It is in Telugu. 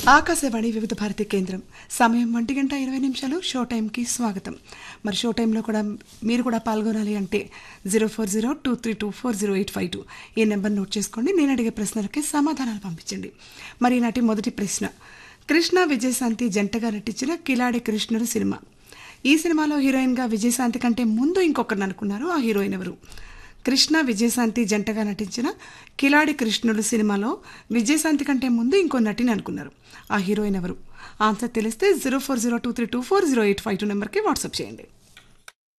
ఆకాశవాణి వివిధ భారతి కేంద్రం సమయం ఒంటి గంట ఇరవై నిమిషాలు షో టైంకి స్వాగతం మరి షో టైంలో కూడా మీరు కూడా పాల్గొనాలి అంటే zero four zero two three two four zero eight five two ఈ నెంబర్ నోట్ చేసుకోండి నేను అడిగే ప్రశ్నలకి సమాధానాలు పంపించండి మరి ఈనాటి మొదటి ప్రశ్న కృష్ణ విజయశాంతి జంటగా నటించిన కిలాడి కృష్ణుడు సినిమా ఈ సినిమాలో హీరోయిన్గా విజయశాంతి కంటే ముందు ఇంకొకరిని అనుకున్నారు ఆ హీరోయిన్ ఎవరు కృష్ణ విజయశాంతి జంటగా నటించిన కిలాడి కృష్ణుడు సినిమాలో విజయశాంతి కంటే ముందు ఇంకో నటిని అనుకున్నారు ఆ హీరోయిన్ ఎవరు ఆన్సర్ తెలిస్తే zero four zero two three two four zero eight five two నెంబర్కి వాట్సాప్ చేయండి